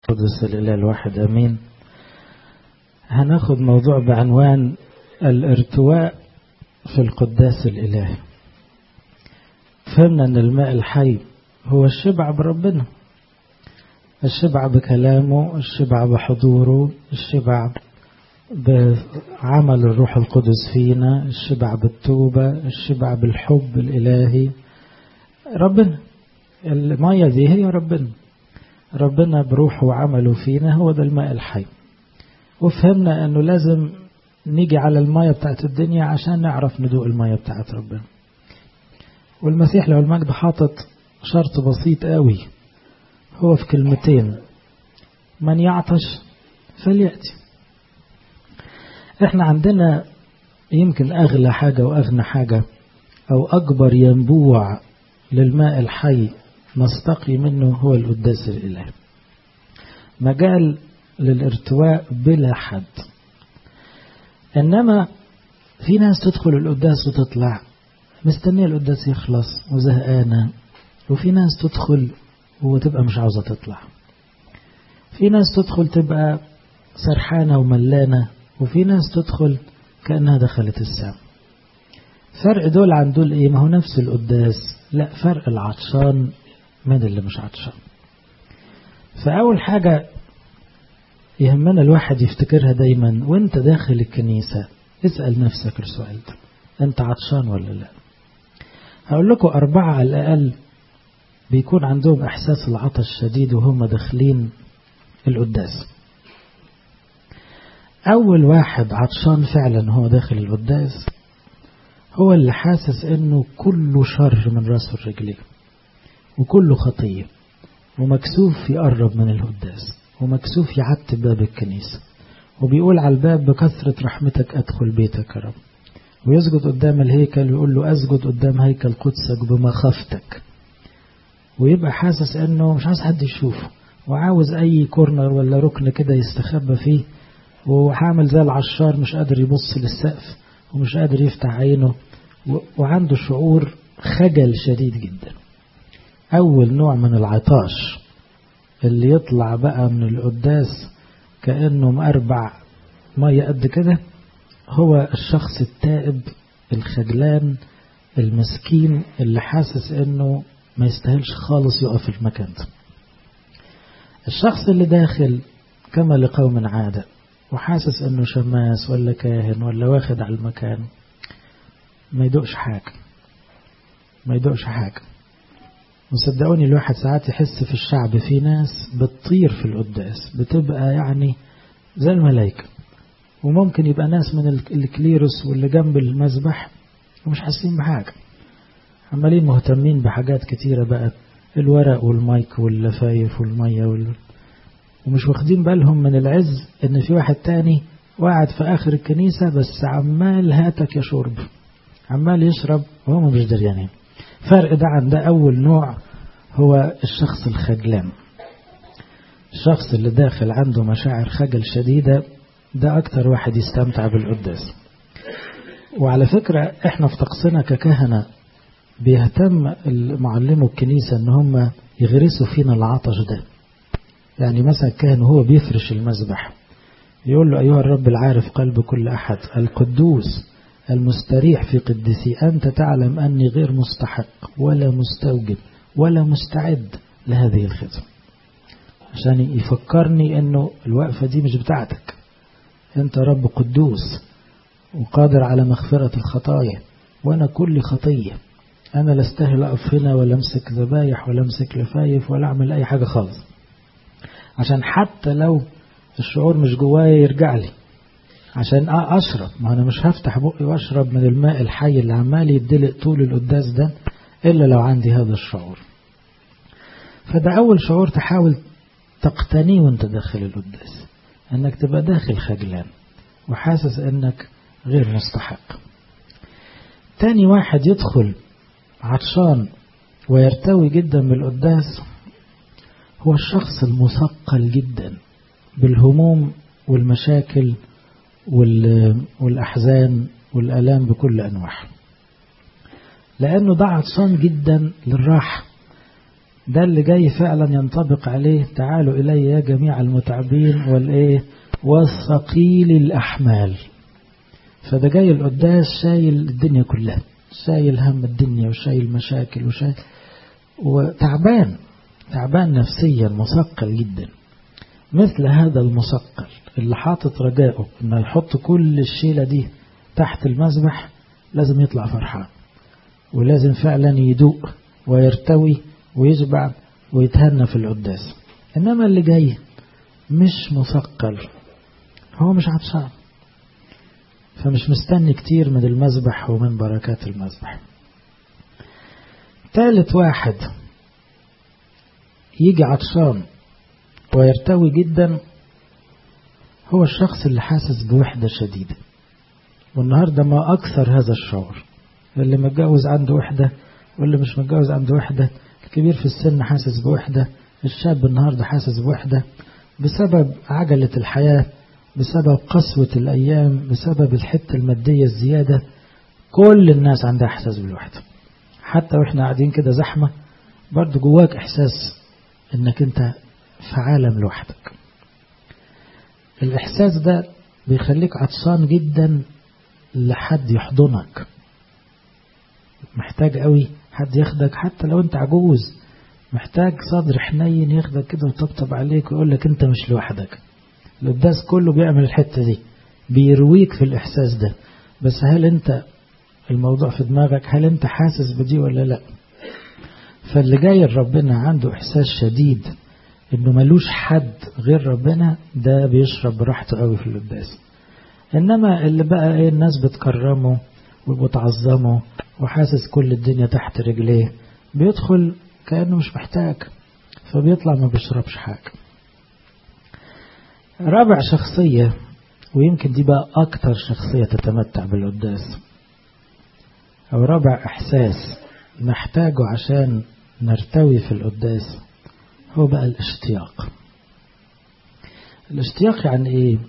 قدس الإله الواحد أمين هناخد موضوع بعنوان الارتواء في القداس الإلهي فهمنا أن الماء الحي هو الشبع بربنا الشبع بكلامه الشبع بحضوره الشبع بعمل الروح القدس فينا الشبع بالتوبة الشبع بالحب الإلهي ربنا المية دي هي ربنا ربنا بروحه وعمله فينا هو ده الماء الحي وفهمنا أنه لازم نيجي على المية بتاعت الدنيا عشان نعرف ندوق المية بتاعت ربنا والمسيح له المجد حاطط شرط بسيط قوي هو في كلمتين من يعطش فليأتي احنا عندنا يمكن أغلى حاجة وأغنى حاجة أو أكبر ينبوع للماء الحي نستقي منه هو القداس الإلهي مجال للارتواء بلا حد إنما في ناس تدخل القداس وتطلع مستنية القداس يخلص وزهقانة وفي ناس تدخل وتبقى مش عاوزة تطلع في ناس تدخل تبقى سرحانة وملانة وفي ناس تدخل كأنها دخلت السام فرق دول عن دول ايه ما هو نفس القداس لا فرق العطشان من اللي مش عطشان فأول حاجة يهمنا الواحد يفتكرها دايما وانت داخل الكنيسة اسأل نفسك السؤال ده انت عطشان ولا لا هقول لكم أربعة على الأقل بيكون عندهم إحساس العطش شديد وهم داخلين القداس أول واحد عطشان فعلا هو داخل القداس هو اللي حاسس انه كله شر من راسه الرجلين وكله خطية ومكسوف يقرب من القداس ومكسوف يعتب باب الكنيسة وبيقول على الباب بكثرة رحمتك أدخل بيتك يا رب ويسجد قدام الهيكل ويقول له أسجد قدام هيكل قدسك بمخافتك ويبقى حاسس انه مش عاوز حد يشوفه وعاوز اي كورنر ولا ركن كده يستخبى فيه وعامل زي العشار مش قادر يبص للسقف ومش قادر يفتح عينه وعنده شعور خجل شديد جدا أول نوع من العطاش اللي يطلع بقى من القداس كأنه مأربع مية قد كده هو الشخص التائب الخجلان المسكين اللي حاسس انه ما يستاهلش خالص يقف في المكان ده الشخص اللي داخل كما لقوم عادة وحاسس انه شماس ولا كاهن ولا واخد على المكان ما يدوقش حاجة ما يدوقش حاجة وصدقوني الواحد ساعات يحس في الشعب في ناس بتطير في القداس بتبقى يعني زي الملائكة وممكن يبقى ناس من الكليروس واللي جنب المذبح ومش حاسين بحاجة عمالين مهتمين بحاجات كتيرة بقى الورق والمايك واللفايف والمية وال... ومش واخدين بالهم من العز ان في واحد تاني وقعد في اخر الكنيسة بس عمال هاتك يا شرب عمال يشرب وهم مش دريانين فرق ده عن ده اول نوع هو الشخص الخجلان الشخص اللي داخل عنده مشاعر خجل شديدة ده اكتر واحد يستمتع بالقداس وعلى فكرة احنا في طقسنا ككهنة بيهتم معلمو الكنيسة ان هم يغرسوا فينا العطش ده يعني مثلا كان هو بيفرش المذبح يقول له أيها الرب العارف قلب كل أحد القدوس المستريح في قدسي أنت تعلم أني غير مستحق ولا مستوجب ولا مستعد لهذه الخدمة عشان يفكرني أنه الوقفة دي مش بتاعتك أنت رب قدوس وقادر على مغفرة الخطايا وأنا كل خطية أنا لا استاهل أقف هنا ولا أمسك ذبايح ولا أمسك لفايف ولا أعمل أي حاجة خالص عشان حتى لو الشعور مش جوايا يرجع لي عشان أشرب ما أنا مش هفتح بقي وأشرب من الماء الحي اللي عمال يدلق طول القداس ده إلا لو عندي هذا الشعور فده أول شعور تحاول تقتنيه وانت داخل القداس أنك تبقى داخل خجلان وحاسس أنك غير مستحق تاني واحد يدخل عطشان ويرتوي جدا بالقداس هو الشخص المثقل جدا بالهموم والمشاكل والأحزان والألام بكل أنواعها لأنه ده عطشان جدا للراحة ده اللي جاي فعلا ينطبق عليه تعالوا إلي يا جميع المتعبين والإيه والثقيل الأحمال فده جاي القداس شايل الدنيا كلها شايل هم الدنيا وشايل مشاكل وشايل وتعبان تعبان نفسيا مثقل جدا مثل هذا المثقل اللي حاطط رجائه انه يحط كل الشيلة دي تحت المذبح لازم يطلع فرحان ولازم فعلا يدوق ويرتوي ويشبع ويتهنى في القداس إنما اللي جاي مش مثقل هو مش عطشان فمش مستني كتير من المذبح ومن بركات المذبح ثالث واحد يجي عطشان ويرتوي جدا هو الشخص اللي حاسس بوحدة شديدة والنهاردة ما أكثر هذا الشعور اللي متجوز عنده وحدة واللي مش متجوز عنده وحدة الكبير في السن حاسس بوحدة الشاب النهاردة حاسس بوحدة بسبب عجلة الحياة بسبب قسوة الأيام بسبب الحتة المادية الزيادة كل الناس عندها إحساس بالوحدة حتى وإحنا قاعدين كده زحمة برضو جواك إحساس إنك أنت في عالم لوحدك الإحساس ده بيخليك عطشان جدا لحد يحضنك محتاج قوي حد ياخدك حتى لو انت عجوز محتاج صدر حنين ياخدك كده ويطبطب عليك ويقول لك انت مش لوحدك القداس كله بيعمل الحتة دي بيرويك في الإحساس ده بس هل انت الموضوع في دماغك هل انت حاسس بدي ولا لا فاللي جاي ربنا عنده إحساس شديد انه ملوش حد غير ربنا ده بيشرب براحته قوي في القداس انما اللي بقى ايه الناس بتكرمه وبتعظمه وحاسس كل الدنيا تحت رجليه بيدخل كأنه مش محتاج فبيطلع ما بيشربش حاجة رابع شخصية ويمكن دي بقى أكتر شخصية تتمتع بالقداس أو رابع إحساس نحتاجه عشان نرتوي في القداس هو بقى الاشتياق الاشتياق يعني ايه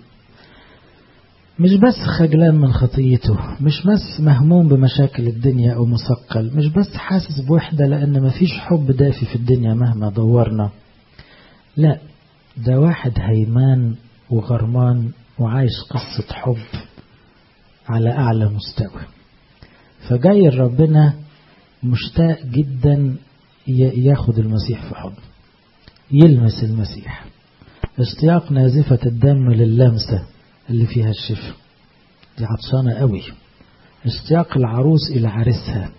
مش بس خجلان من خطيته مش بس مهموم بمشاكل الدنيا أو مثقل مش بس حاسس بوحدة لأن مفيش حب دافي في الدنيا مهما دورنا لا ده واحد هيمان وغرمان وعايش قصة حب على أعلى مستوى فجاي ربنا مشتاق جدا ياخد المسيح في حضنه يلمس المسيح اشتياق نازفة الدم للمسة اللي فيها الشفاء دي عطشانة قوي اشتياق العروس إلى عرسها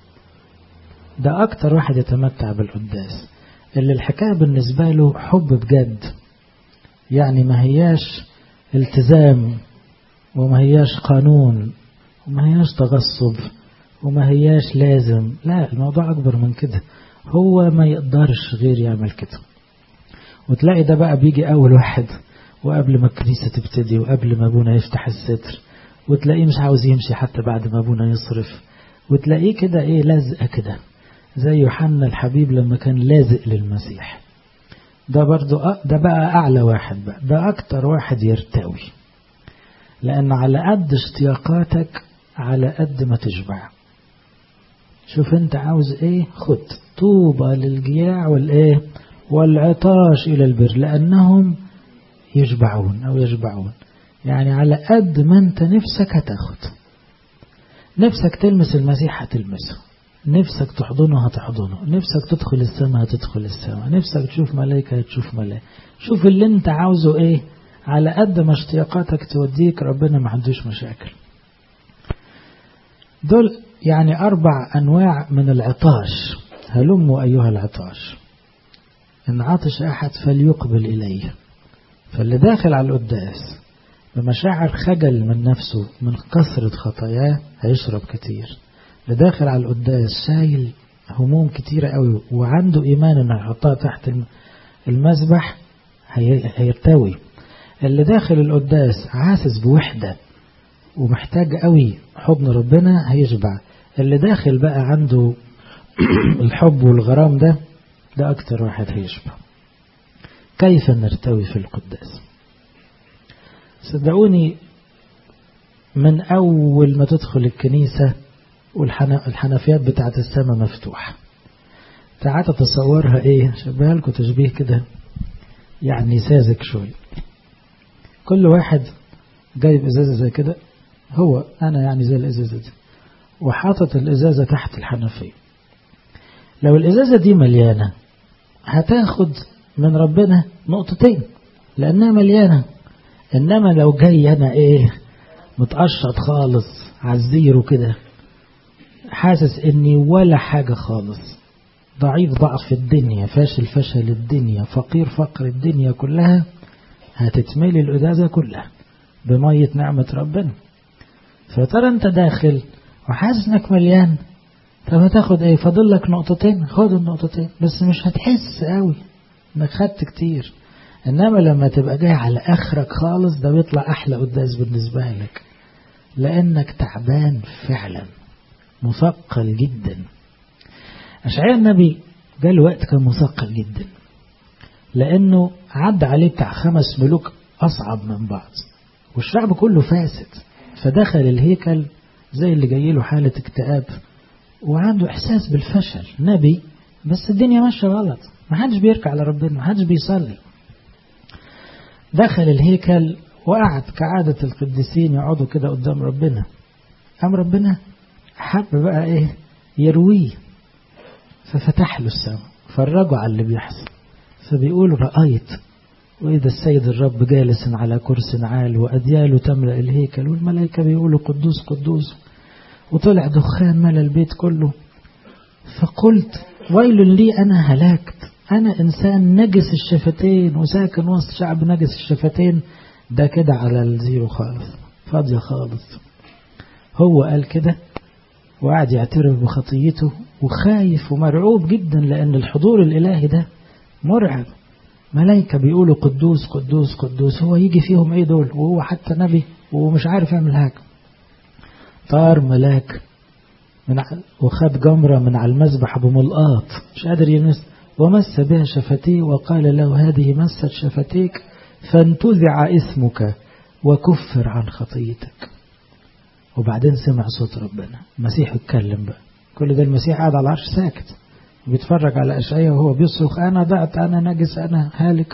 ده أكتر واحد يتمتع بالقداس اللي الحكاية بالنسبة له حب بجد يعني ما هياش التزام وما هياش قانون وما هياش تغصب وما هياش لازم لا الموضوع أكبر من كده هو ما يقدرش غير يعمل كده وتلاقي ده بقى بيجي أول واحد وقبل ما الكنيسة تبتدي وقبل ما أبونا يفتح الستر وتلاقيه مش عاوز يمشي حتى بعد ما أبونا يصرف وتلاقيه كده إيه لازقة كده زي يوحنا الحبيب لما كان لازق للمسيح ده برضو ده بقى أعلى واحد بقى ده أكتر واحد يرتوي لأن على قد اشتياقاتك على قد ما تشبع شوف انت عاوز ايه خد طوبى للجياع والايه والعطاش الى البر لانهم يشبعون او يشبعون يعني على قد ما انت نفسك هتاخد نفسك تلمس المسيح هتلمسه نفسك تحضنه هتحضنه نفسك تدخل السماء هتدخل السماء نفسك تشوف ملائكة هتشوف ملائكة شوف اللي انت عاوزه ايه على قد ما اشتياقاتك توديك ربنا ما عندوش مشاكل دول يعني أربع أنواع من العطاش هلموا أيها العطاش إن عطش أحد فليقبل إليه فاللي داخل على القداس بمشاعر خجل من نفسه من كثرة خطاياه هيشرب كتير اللي داخل على القداس شايل هموم كتيرة قوي وعنده إيمان إنه يحطها تحت المذبح هيرتوي اللي داخل القداس حاسس بوحدة ومحتاج قوي حضن ربنا هيشبع اللي داخل بقى عنده الحب والغرام ده ده أكتر واحد هيشبع كيف نرتوي في القداس صدقوني من أول ما تدخل الكنيسة والحنفيات بتاعت السماء مفتوحة تعال تتصورها ايه شبهها لكم تشبيه كده يعني ساذج شوية كل واحد جايب ازازة زي كده هو انا يعني زي الازازة دي وحاطط الازازة تحت الحنفية لو الازازة دي مليانة هتاخد من ربنا نقطتين لانها مليانة انما لو جاي انا ايه متقشط خالص على الزيرو كده حاسس اني ولا حاجة خالص ضعيف ضعف الدنيا فاشل فشل الدنيا فقير فقر الدنيا كلها هتتملي الإزازة كلها بمية نعمة ربنا فترى انت داخل وحاسس انك مليان طب هتاخد ايه فاضل لك نقطتين خد النقطتين بس مش هتحس قوي انك خدت كتير انما لما تبقى جاي على اخرك خالص ده بيطلع احلى قداس بالنسبة لك لانك تعبان فعلا مثقل جدا أشعياء النبي جاء وقت كان مثقل جدا لأنه عدى عليه بتاع خمس ملوك أصعب من بعض والشعب كله فاسد فدخل الهيكل زي اللي جاي له حالة اكتئاب وعنده إحساس بالفشل نبي بس الدنيا ماشية غلط ما حدش بيركع لربنا ما حدش بيصلي دخل الهيكل وقعد كعادة القديسين يقعدوا كده قدام ربنا قام ربنا حب بقى ايه يرويه ففتح له السماء فرجوا على اللي بيحصل فبيقول رأيت وإذا السيد الرب جالس على كرس عال وأدياله تملأ الهيكل والملائكة بيقولوا قدوس قدوس وطلع دخان ملى البيت كله فقلت ويل لي أنا هلاكت أنا إنسان نجس الشفتين وساكن وسط شعب نجس الشفتين ده كده على الزيرو خالص فاضية خالص هو قال كده وقعد يعترف بخطيته وخايف ومرعوب جدا لأن الحضور الإلهي ده مرعب ملائكة بيقولوا قدوس قدوس قدوس هو يجي فيهم ايه دول وهو حتى نبي ومش عارف يعمل حاجة طار ملاك من وخد جمرة من على المذبح بملقاط مش قادر يمس ومس بها شفتيه وقال له هذه مست شفتيك فانتزع اسمك وكفر عن خطيتك وبعدين سمع صوت ربنا المسيح يتكلم بقى كل ده المسيح قاعد على العرش ساكت بيتفرج على أشعية وهو بيصرخ أنا ضعت أنا نجس أنا هالك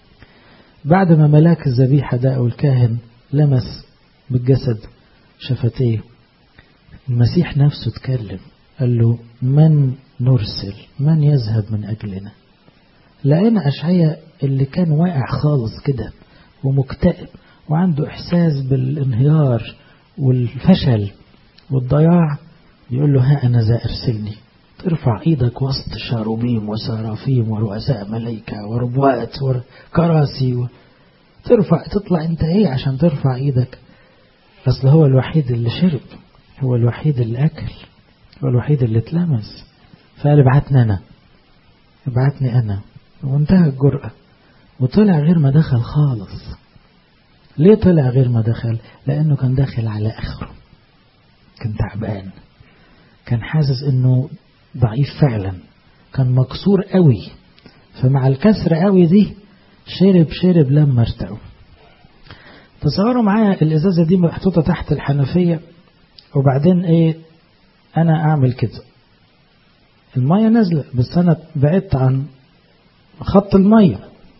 بعد ما ملاك الذبيحة ده أو الكاهن لمس بالجسد شفتيه المسيح نفسه اتكلم قال له من نرسل من يذهب من أجلنا لقينا أشعية اللي كان واقع خالص كده ومكتئب وعنده إحساس بالانهيار والفشل والضياع يقول له ها أنا ذا أرسلني ترفع ايدك وسط شاروبيم وسرافيم ورؤساء ملائكة وربوات وكراسي و... ترفع تطلع انت ايه عشان ترفع ايدك اصل هو الوحيد اللي شرب هو الوحيد اللي اكل هو الوحيد اللي اتلمس فقال ابعتني انا ابعتني انا وانتهى الجرأة وطلع غير ما دخل خالص ليه طلع غير ما دخل لانه كان داخل على اخره كان تعبان كان حاسس انه ضعيف فعلا كان مكسور قوي فمع الكسر قوي دي شرب شرب لما ارتقوا تصوروا معايا الازازة دي محطوطة تحت الحنفية وبعدين ايه انا اعمل كده المية نازلة بس انا بعدت عن خط المية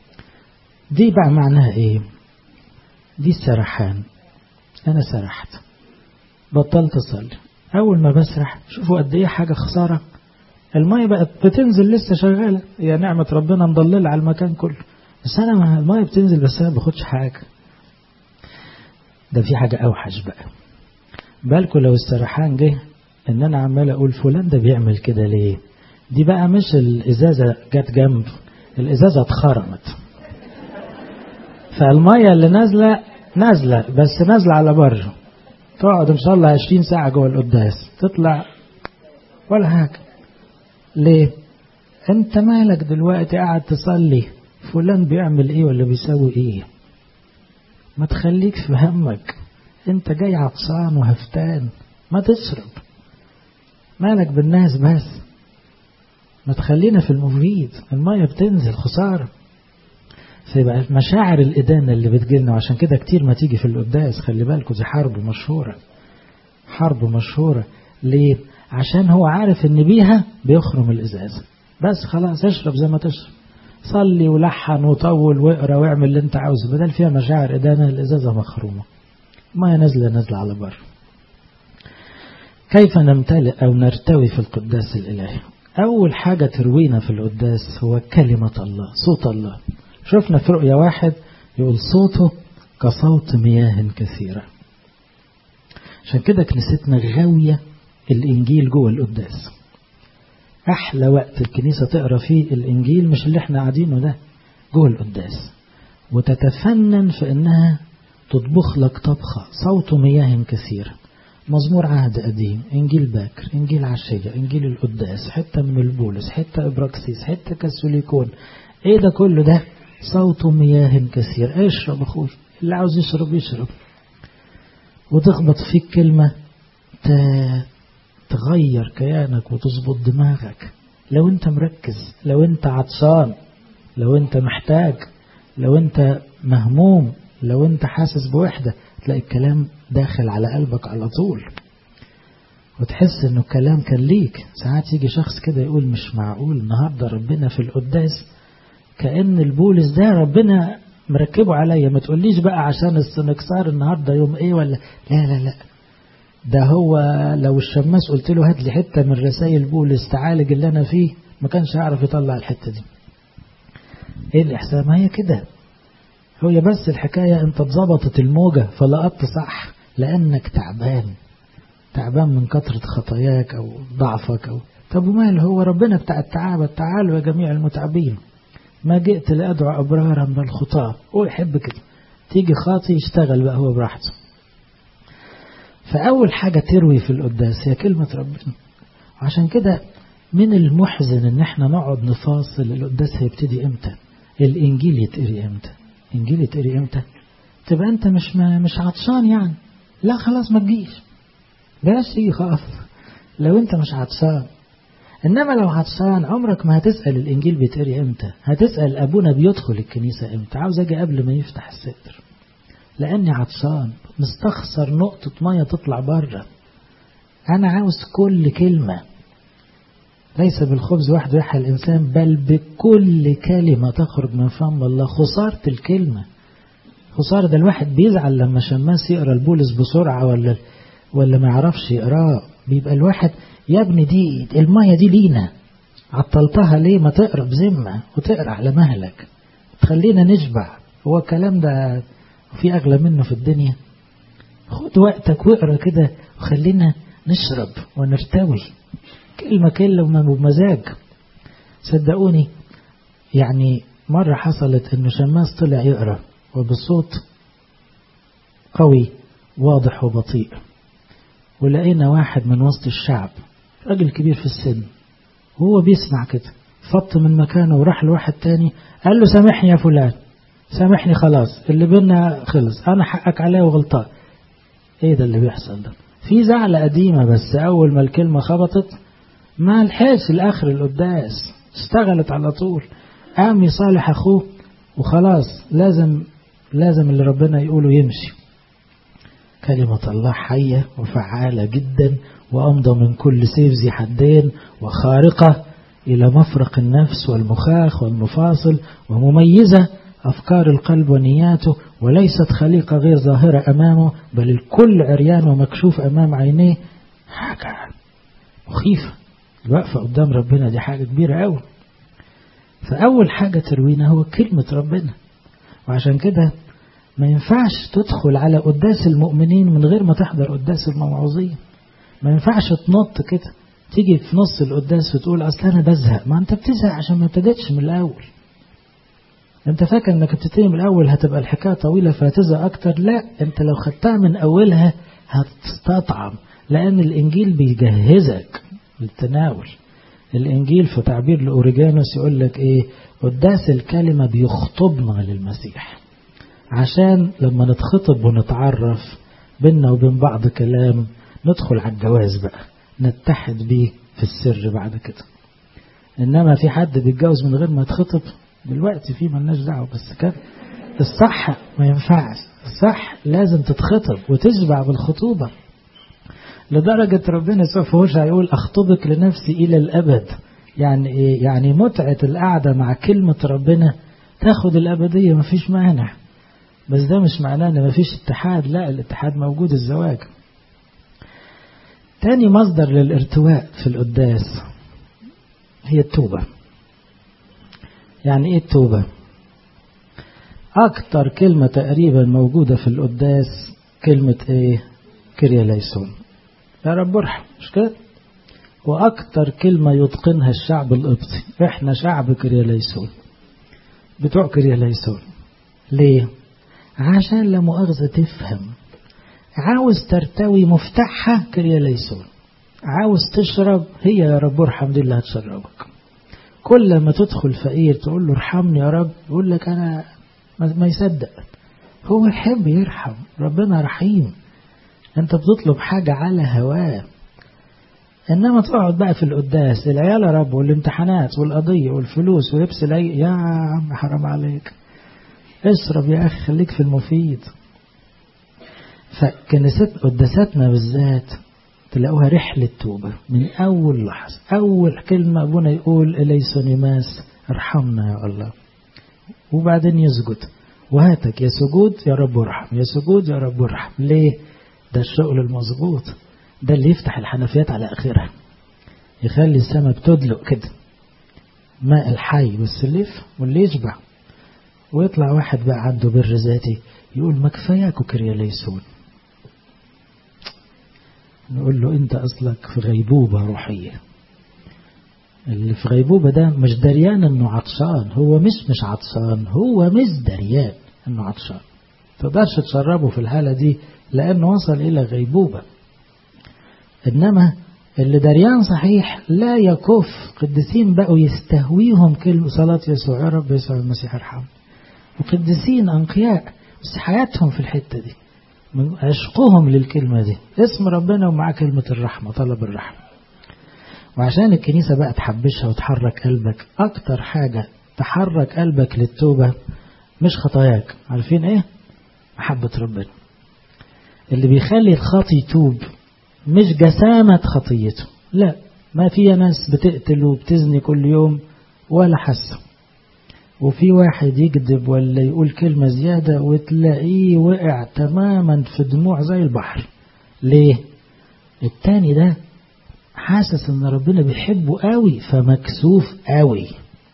دي بقى معناها ايه دي السرحان انا سرحت بطلت اصلي اول ما بسرح شوفوا قد ايه حاجة خسارة المية بقت بتنزل لسه شغالة يا نعمة ربنا مضللة على المكان كله بس أنا ما المية بتنزل بس أنا ما باخدش حاجة ده في حاجة أوحش بقى بالكم لو السرحان جه إن أنا عمال أقول فلان ده بيعمل كده ليه دي بقى مش الإزازة جت جنب الإزازة اتخرمت فالمية اللي نازلة نازلة بس نازلة على بره تقعد إن شاء الله 20 ساعة جوه القداس تطلع ولا حاجة ليه انت مالك دلوقتي قاعد تصلي فلان بيعمل ايه ولا بيسوي ايه ما تخليك في همك انت جاي عطسان وهفتان ما تشرب مالك بالناس بس ما تخلينا في المفيد المية بتنزل خسارة فيبقى مشاعر الإدانة اللي بتجيلنا وعشان كده كتير ما تيجي في القداس خلي بالكم دي حرب مشهورة حرب مشهورة ليه عشان هو عارف ان بيها بيخرم الازازة بس خلاص اشرب زي ما تشرب صلي ولحن وطول واقرا واعمل اللي انت عاوزه بدل فيها مشاعر ادانه الازازه مخرومه ما نازله نازله على بر كيف نمتلئ او نرتوي في القداس الالهي اول حاجه تروينا في القداس هو كلمه الله صوت الله شفنا في رؤيا واحد يقول صوته كصوت مياه كثيره عشان كده كنيستنا غاويه الانجيل جوه القداس احلى وقت الكنيسه تقرا فيه الانجيل مش اللي احنا قاعدينه ده جوه القداس وتتفنن في انها تطبخ لك طبخه صوت مياه كثيره مزمور عهد قديم انجيل باكر انجيل عشيه انجيل القداس حته من البولس حته ابراكسيس حته كاثوليكون ايه ده كله ده صوت مياه كثير اشرب اخوي اللي عاوز يشرب يشرب وتخبط فيك كلمه تغير كيانك وتظبط دماغك لو انت مركز لو انت عطشان لو انت محتاج لو انت مهموم لو انت حاسس بوحدة تلاقي الكلام داخل على قلبك على طول وتحس انه الكلام كان ليك ساعات يجي شخص كده يقول مش معقول النهاردة ربنا في القداس كأن البولس ده ربنا مركبه عليا ما تقوليش بقى عشان السنكسار النهاردة يوم ايه ولا لا لا لا ده هو لو الشماس قلت له هات لي حتة من رسائل بولس تعالج اللي أنا فيه ما كانش هيعرف يطلع الحتة دي ايه الإحسان ما هي كده هي بس الحكاية انت اتظبطت الموجة فلقطت صح لأنك تعبان تعبان من كثرة خطاياك أو ضعفك أو طب ومال هو ربنا بتاع التعابة تعالوا يا جميع المتعبين ما جئت لأدعو أبرارا بل خطاة هو يحب كده تيجي خاطي يشتغل بقى هو براحته فأول حاجة تروي في القداس هي كلمة ربنا عشان كده من المحزن ان احنا نقعد نفاصل القداس هيبتدي امتى الانجيل يتقري امتى الانجيل يتقري امتى تبقى انت مش ما مش عطشان يعني لا خلاص ما تجيش بلاش تيجي خلاص لو انت مش عطشان انما لو عطشان عمرك ما هتسأل الانجيل بيتقري امتى هتسأل ابونا بيدخل الكنيسة امتى عاوز اجي قبل ما يفتح الستر لاني عطشان مستخسر نقطة مية تطلع بره انا عاوز كل كلمة ليس بالخبز وحده يحيى الإنسان بل بكل كلمة تخرج من فم الله خسارة الكلمة خسارة ده الواحد بيزعل لما شماس يقرأ البولس بسرعة ولا ولا ما يعرفش يقراه بيبقى الواحد يا ابني دي المية دي لينا عطلتها ليه ما تقرأ بذمة وتقرأ على مهلك تخلينا نشبع هو الكلام ده في أغلى منه في الدنيا خد وقتك واقرأ كده وخلينا نشرب ونرتوي كلمة كلمة بمزاج صدقوني يعني مرة حصلت انه شماس طلع يقرأ وبصوت قوي واضح وبطيء ولقينا واحد من وسط الشعب راجل كبير في السن وهو بيسمع كده فط من مكانه وراح لواحد تاني قال له سامحني يا فلان سامحني خلاص اللي بينا خلص انا حقك عليا وغلطان ايه ده اللي بيحصل ده في زعلة قديمة بس اول ما الكلمة خبطت ما لحقش الاخر القداس اشتغلت على طول قام يصالح اخوه وخلاص لازم لازم اللي ربنا يقوله يمشي كلمة الله حية وفعالة جدا وأمضى من كل سيف ذي حدين وخارقة إلى مفرق النفس والمخاخ والمفاصل ومميزة أفكار القلب ونياته وليست خليقة غير ظاهرة أمامه بل الكل عريان ومكشوف أمام عينيه حاجة مخيفة الوقفة قدام ربنا دي حاجة كبيرة أوي فأول حاجة تروينا هو كلمة ربنا وعشان كده ما ينفعش تدخل على قداس المؤمنين من غير ما تحضر قداس الموعوظين ما ينفعش تنط كده تيجي في نص القداس وتقول أصل أنا بزهق ما أنت بتزهق عشان ما ابتديتش من الأول أنت فاكر أنك بتبتدي من الأول هتبقى الحكاية طويلة فهتزهق أكتر لا أنت لو خدتها من أولها هتستطعم لأن الإنجيل بيجهزك للتناول الإنجيل في تعبير لأوريجانوس يقول لك إيه قداس الكلمة بيخطبنا للمسيح عشان لما نتخطب ونتعرف بينا وبين بعض كلام ندخل على الجواز بقى نتحد بيه في السر بعد كده إنما في حد بيتجوز من غير ما يتخطب دلوقتي في ملناش دعوة بس كده الصح ما ينفعش الصح لازم تتخطب وتشبع بالخطوبة لدرجة ربنا سوف هوش هيقول أخطبك لنفسي إلى الأبد يعني إيه يعني متعة القعدة مع كلمة ربنا تاخد الأبدية مفيش مانع بس ده مش معناه ان مفيش اتحاد لا الاتحاد موجود الزواج تاني مصدر للارتواء في القداس هي التوبة يعني ايه التوبة اكتر كلمة تقريبا موجودة في القداس كلمة ايه كريا ليسون يا رب ارحم مش كده واكتر كلمة يتقنها الشعب القبطي احنا شعب كريا ليسون بتوع كريا ليسون ليه عشان لا مؤاخذة تفهم عاوز ترتوي مفتاحها كريا ليسون عاوز تشرب هي يا رب ارحم دي اللي هتشربك كل ما تدخل فقير تقول له ارحمني يا رب يقول لك انا ما يصدق هو يحب يرحم ربنا رحيم انت بتطلب حاجة على هواه انما تقعد بقى في القداس العيال يا رب والامتحانات والقضية والفلوس ولبس العي يا عم حرام عليك اشرب يا اخي خليك في المفيد فكنيست قداساتنا بالذات تلاقوها رحلة توبة من أول لحظة أول كلمة أبونا يقول إليسون ماس ارحمنا يا الله وبعدين يسجد وهاتك يا سجود يا رب ارحم يا سجود يا رب ارحم ليه ده الشغل المظبوط ده اللي يفتح الحنفيات على آخرها يخلي السماء بتدلق كده ماء الحي والسلف واللي يشبع ويطلع واحد بقى عنده بر ذاتي يقول ما كفاياكوا كريا ليسون نقول له انت اصلك في غيبوبة روحية اللي في غيبوبة ده مش دريان انه عطشان هو مش مش عطشان هو مش دريان انه عطشان تقدرش تشربه في الحالة دي لانه وصل الى غيبوبة انما اللي دريان صحيح لا يكف قديسين بقوا يستهويهم كلمة صلاة يسوع يا رب يسوع المسيح ارحم وقديسين أنقياء بس حياتهم في الحتة دي من عشقهم للكلمة دي اسم ربنا ومعاه كلمة الرحمة طلب الرحمة وعشان الكنيسة بقى تحبشها وتحرك قلبك أكتر حاجة تحرك قلبك للتوبة مش خطاياك عارفين ايه محبة ربنا اللي بيخلي الخاطي يتوب مش جسامة خطيته لا ما في ناس بتقتل وبتزني كل يوم ولا حاسه وفي واحد يكذب ولا يقول كلمة زيادة وتلاقيه وقع تماما في دموع زي البحر ليه التاني ده حاسس ان ربنا بيحبه قوي فمكسوف قوي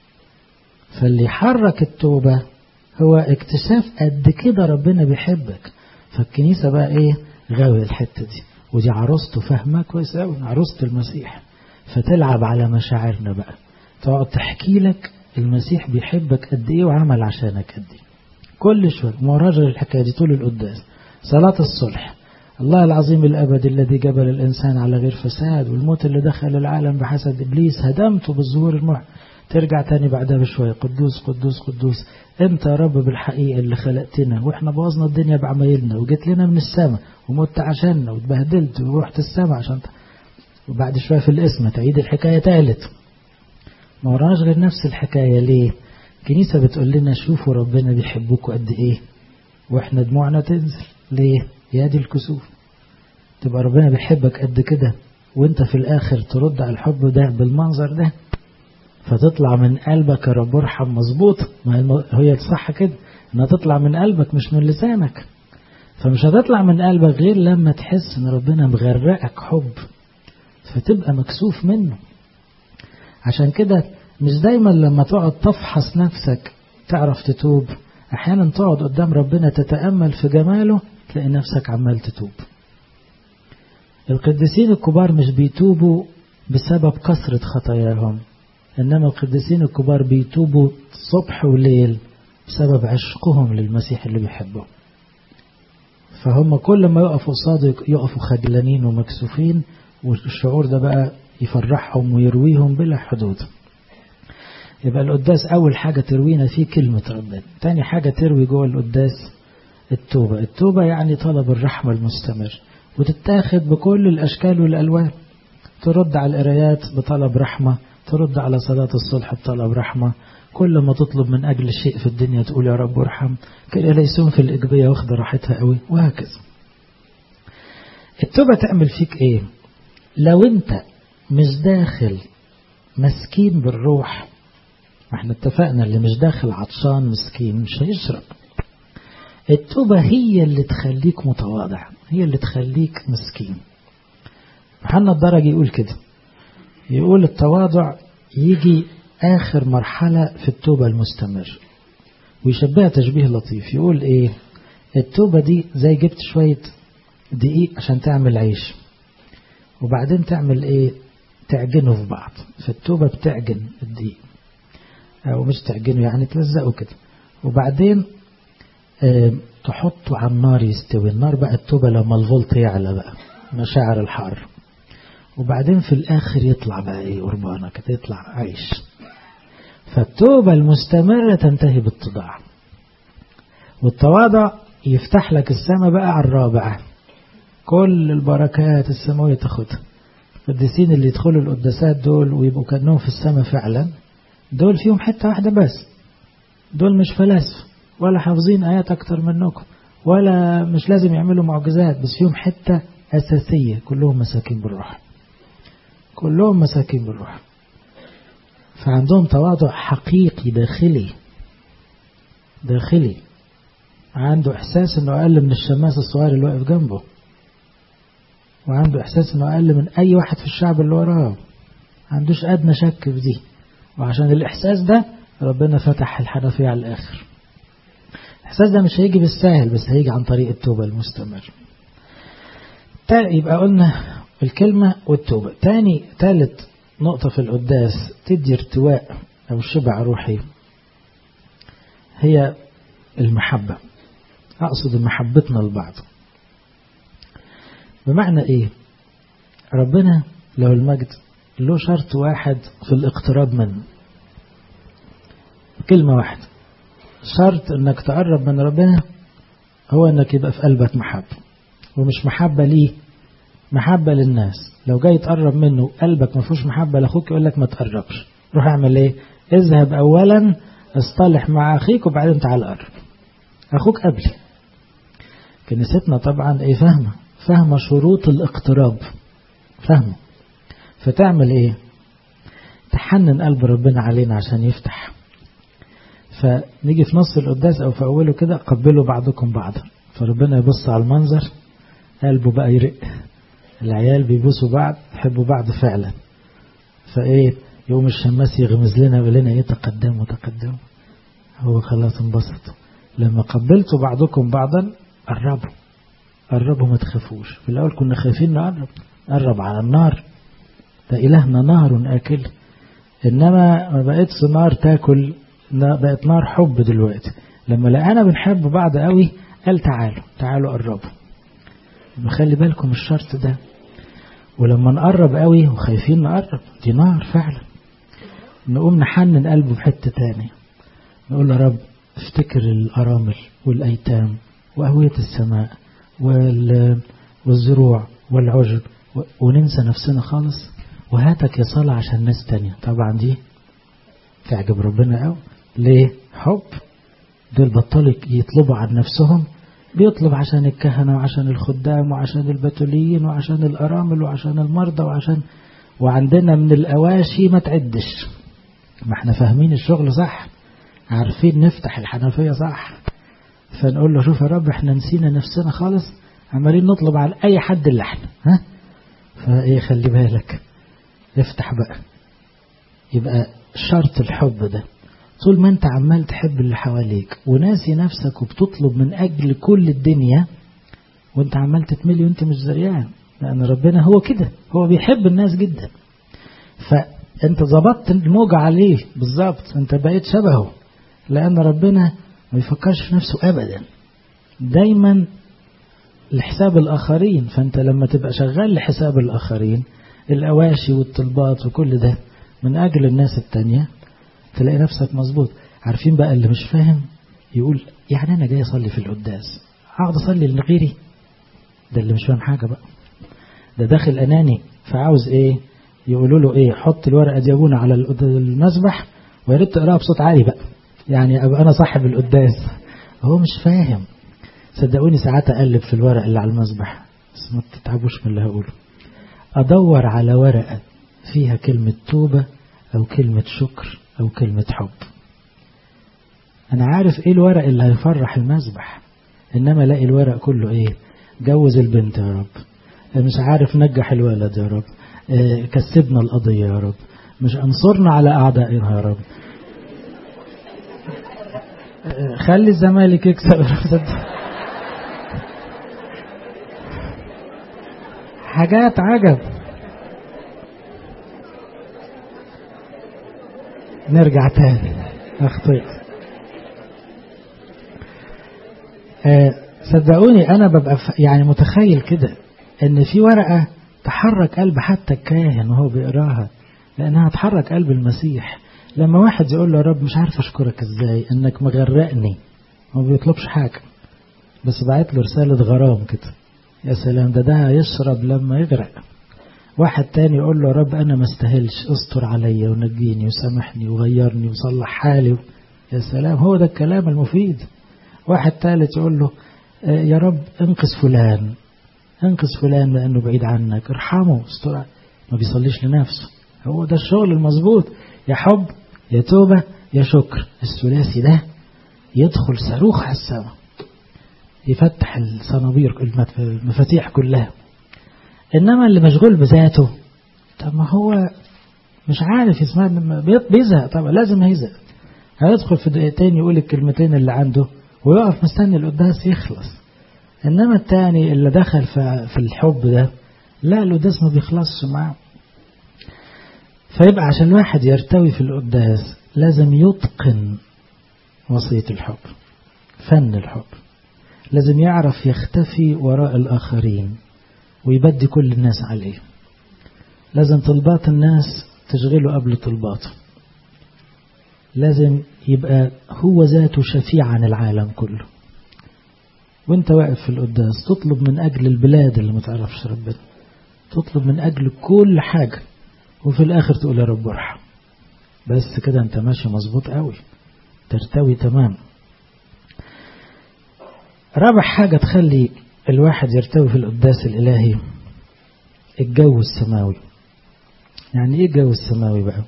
فاللي يحرك التوبة هو اكتشاف قد كده ربنا بيحبك فالكنيسة بقى ايه غاوي الحتة دي ودي عروسته فاهمة كويس قوي عروسة المسيح فتلعب على مشاعرنا بقى تقعد تحكي لك المسيح بيحبك قد ايه وعمل عشانك قد ايه كل شوية مراجع الحكاية دي طول القداس صلاة الصلح الله العظيم الأبد الذي جبل الإنسان على غير فساد والموت اللي دخل العالم بحسد إبليس هدمته بالظهور المح ترجع تاني بعدها بشوية قدوس قدوس قدوس انت يا رب بالحقيقة اللي خلقتنا واحنا بوظنا الدنيا بعمايلنا وجيت لنا من السماء ومت عشاننا واتبهدلت ورحت السماء عشان ت... وبعد شوية في الاسم تعيد الحكاية تالت ما وراش غير نفس الحكاية ليه الكنيسة بتقول لنا شوفوا ربنا بيحبكم قد ايه واحنا دموعنا تنزل ليه يا دي الكسوف تبقى ربنا بيحبك قد كده وانت في الاخر ترد على الحب ده بالمنظر ده فتطلع من قلبك يا رب ارحم مظبوط ما هي صح كده انها تطلع من قلبك مش من لسانك فمش هتطلع من قلبك غير لما تحس ان ربنا مغرقك حب فتبقى مكسوف منه عشان كده مش دايما لما تقعد تفحص نفسك تعرف تتوب احيانا تقعد قدام ربنا تتأمل في جماله تلاقي نفسك عمال تتوب القديسين الكبار مش بيتوبوا بسبب كثرة خطاياهم إنما القديسين الكبار بيتوبوا صبح وليل بسبب عشقهم للمسيح اللي بيحبه فهم كل ما يقفوا قصاده يقفوا خجلانين ومكسوفين والشعور ده بقى يفرحهم ويرويهم بلا حدود يبقى القداس أول حاجة تروينا فيه كلمة ربنا تاني حاجة تروي جوه القداس التوبة التوبة يعني طلب الرحمة المستمر وتتاخد بكل الأشكال والألوان ترد على القرايات بطلب رحمة ترد على صلاة الصلح بطلب رحمة كل ما تطلب من أجل شيء في الدنيا تقول يا رب ارحم كده ليسون في الإجبية واخدة راحتها قوي وهكذا التوبة تعمل فيك ايه لو انت مش داخل مسكين بالروح ما احنا اتفقنا اللي مش داخل عطشان مسكين مش هيشرب التوبة هي اللي تخليك متواضع هي اللي تخليك مسكين محمد الدرج يقول كده يقول التواضع يجي آخر مرحلة في التوبة المستمر ويشبهها تشبيه لطيف يقول ايه التوبة دي زي جبت شوية دقيق عشان تعمل عيش وبعدين تعمل ايه تعجنه في بعض فالتوبة بتعجن الدقيق او مش تعجنه يعني تلزقه كده وبعدين اه تحطه على النار يستوي النار بقى التوبة لما الفولت يعلى بقى مشاعر الحر وبعدين في الاخر يطلع بقى ايه قربانة كده يطلع عيش فالتوبة المستمرة تنتهي بالتضاع والتواضع يفتح لك السماء بقى على الرابعة كل البركات السماوية تاخدها القديسين اللي يدخلوا القداسات دول ويبقوا كأنهم في السماء فعلا دول فيهم حتة واحدة بس دول مش فلاسفة ولا حافظين آيات أكتر منكم ولا مش لازم يعملوا معجزات بس فيهم حتة أساسية كلهم مساكين بالروح كلهم مساكين بالروح فعندهم تواضع حقيقي داخلي داخلي عنده إحساس أنه أقل من الشماس الصغير اللي واقف جنبه وعنده إحساس أنه أقل من أي واحد في الشعب اللي وراه عندوش أدنى شك في دي وعشان الإحساس ده ربنا فتح الحنفية على الآخر الإحساس ده مش هيجي بالساهل بس هيجي عن طريق التوبة المستمر يبقى قلنا الكلمة والتوبة تاني تالت نقطة في القداس تدي ارتواء أو شبع روحي هي المحبة أقصد محبتنا لبعض بمعنى إيه ربنا له المجد له شرط واحد في الاقتراب منه كلمة واحدة شرط انك تقرب من ربنا هو انك يبقى في قلبك محبة ومش محبة ليه محبة للناس لو جاي تقرب منه قلبك ما فيهوش محبة لاخوك يقول لك ما تقربش روح اعمل ايه اذهب اولا اصطلح مع اخيك وبعدين تعال قرب اخوك قبلي كنيستنا طبعا ايه فاهمة فاهمة شروط الاقتراب فاهمة فتعمل ايه تحنن قلب ربنا علينا عشان يفتح فنيجي في نص القداس او في اوله كده قبلوا بعضكم بعضا فربنا يبص على المنظر قلبه بقى يرق العيال بيبوسوا بعض يحبوا بعض فعلا فايه يوم الشماس يغمز لنا ويقول لنا ايه تقدموا تقدموا هو خلاص انبسط لما قبلتوا بعضكم بعضا قربوا قربوا ما تخافوش في الاول كنا خايفين نقرب نقرب على النار ده إلهنا نار آكل إنما ما بقتش نار تاكل بقت نار حب دلوقتي لما لقانا بنحب بعض قوي قال تعالوا تعالوا قربوا خلي بالكم الشرط ده ولما نقرب قوي وخايفين نقرب دي نار فعلا نقوم نحنن قلبه في حتة تانية نقول له رب افتكر الأرامل والأيتام وأهوية السماء والزروع والعجب وننسى نفسنا خالص وهاتك يا صلاة عشان ناس تانية طبعا دي تعجب ربنا قوي ليه حب دول بطلوا يطلبوا عن نفسهم بيطلب عشان الكهنة وعشان الخدام وعشان البتوليين وعشان الأرامل وعشان المرضى وعشان وعندنا من الأواشي ما تعدش ما احنا فاهمين الشغل صح عارفين نفتح الحنفية صح فنقول له شوف يا رب احنا نسينا نفسنا خالص عمالين نطلب على أي حد اللي احنا ها فايه خلي بالك افتح بقى يبقى شرط الحب ده طول ما انت عمال تحب اللي حواليك وناسي نفسك وبتطلب من أجل كل الدنيا وانت عمال تتملي وانت مش زريان لأن ربنا هو كده هو بيحب الناس جدا فانت ظبطت الموجة عليه بالظبط انت بقيت شبهه لأن ربنا ما يفكرش في نفسه أبدا دايما لحساب الآخرين فأنت لما تبقى شغال لحساب الآخرين الأواشي والطلبات وكل ده من أجل الناس التانية تلاقي نفسك مظبوط عارفين بقى اللي مش فاهم يقول يعني أنا جاي أصلي في القداس أقعد أصلي لغيري ده اللي مش فاهم حاجة بقى ده داخل أناني فعاوز إيه يقولوا له إيه حط الورقة دي أبونا على المسبح ويا ريت تقراها بصوت عالي بقى يعني أبقى أنا صاحب القداس هو مش فاهم صدقوني ساعات أقلب في الورق اللي على المسبح بس ما تتعبوش من اللي هقوله أدور على ورقة فيها كلمة توبة أو كلمة شكر أو كلمة حب أنا عارف إيه الورق اللي هيفرح المذبح إنما الاقي الورق كله إيه جوز البنت يا رب مش عارف نجح الولد يا رب كسبنا القضية يا رب مش انصرنا على أعدائنا يا رب خلي الزمالك يكسب حاجات عجب نرجع تاني اخطيت أه صدقوني انا ببقى يعني متخيل كده ان في ورقة تحرك قلب حتى الكاهن وهو بيقراها لانها تحرك قلب المسيح لما واحد يقول له يا رب مش عارف اشكرك ازاي انك مغرقني هو ما بيطلبش حاجة بس بعت له رسالة غرام كده يا سلام ده ده يشرب لما يغرق واحد تاني يقول له يا رب انا ما استاهلش استر عليا ونجيني وسامحني وغيرني وصلح حالي يا سلام هو ده الكلام المفيد واحد ثالث يقول له يا رب انقذ فلان انقذ فلان لانه بعيد عنك ارحمه استر ما بيصليش لنفسه هو ده الشغل المظبوط يا حب يا توبة يا شكر الثلاثي ده يدخل صاروخ على السماء يفتح الصنابير المفاتيح كلها إنما اللي مشغول بذاته طب ما هو مش عارف يسمع بيزهق طبعا لازم هيزهق هيدخل في دقيقتين يقول الكلمتين اللي عنده ويقف مستني القداس يخلص إنما التاني اللي دخل في الحب ده لا القداس ما بيخلصش معاه فيبقى عشان الواحد يرتوي في القداس لازم يتقن وصية الحب فن الحب لازم يعرف يختفي وراء الآخرين ويبدي كل الناس عليه لازم طلبات الناس تشغله قبل طلباته لازم يبقى هو ذاته شفيع عن العالم كله وانت واقف في القداس تطلب من أجل البلاد اللي ما تعرفش ربنا تطلب من أجل كل حاجة وفي الآخر تقول يا رب ارحم بس كده انت ماشي مظبوط قوي ترتوي تمام رابع حاجة تخلي الواحد يرتوي في القداس الإلهي الجو السماوي يعني ايه الجو السماوي بقى